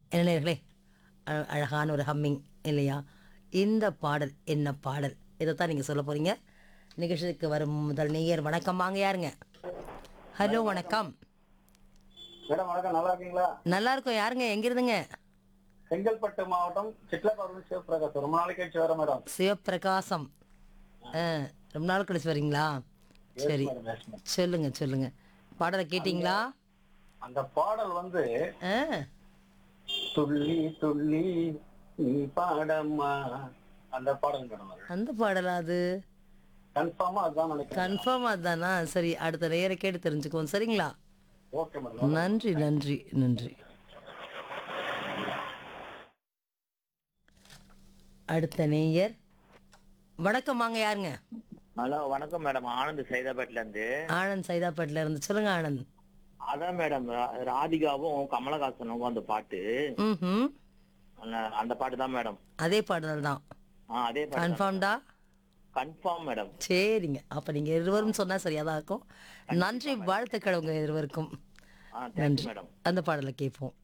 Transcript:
என்ன நேர்களே அ- அழகான ஒரு ஹம்மிங் இல்லையா இந்த பாடல் என்ன பாடல் இதைத்தான் நீங்கள் சொல்ல போகிறீங்க நிகழ்ச்சிக்கு வரும் முதல் நேயர் வணக்கம் வாங்க யாருங்க ஹலோ வணக்கம் மேடம் வணக்கம் நல்லா இருக்கீங்களா நல்லா இருக்கும் யாருங்க எங்கிருந்துங்க செங்கல்பட்டு மாவட்டம் சிட்லப்பாக்கம் சிவபிரகாஷ் ரொம்ப நாளைக்கு கழிச்சு வர மேடம் சிவப்பிரகாசம் ஆ ரொம்ப நாள் கழிச்சு வரீங்களா சரி மேடம், yes, madam. சொல்லுங்க சொல்லுங்க பாடலை கேட்டிங்களா அந்த பாடல் வந்து ஆ துள்ளி துள்ளி நீ பாடம்மா அந்த பாடல் மேடம் அது அந்த பாடலா அது கன்ஃபார்மா அதுதான் நினைக்கிறேன் கன்ஃபார்ம் அதுதானா சரி அடுத்த நேர கேட்டு தெரிஞ்சுக்குவோம் சரிங்களா ஓகே மேடம் நன்றி நன்றி நன்றி அடுத்த நேயர் வணக்கம் வாங்க யாருங்க ஹலோ வணக்கம் மேடம் ஆனந்த் சைதாபேட்ல இருந்து ஆனந்த் சைதாப்பேட்டில் இருந்து சொல்லுங்க ஆனந்த் அதான் மேடம் ரா- ராதிகாவும் கமலஹாசனும் அந்த பாட்டு ம் அந்த- அந்த பாட்டு தான் மேடம் அதே பாடல் தான் ஆ அதே பாட்டு கன்ஃபார்ம்டா கன்ஃபார்ம் மேடம் சரிங்க அப்போ நீங்கள் இருவரும் சொன்னால் சரியாக தான் இருக்கும் நன்றி வாழ்த்துக்கள் உங்கள் இருவருக்கும் ஆ தேங்க்யூ நன்றி மேடம் அந்த பாடலை கேட்போம்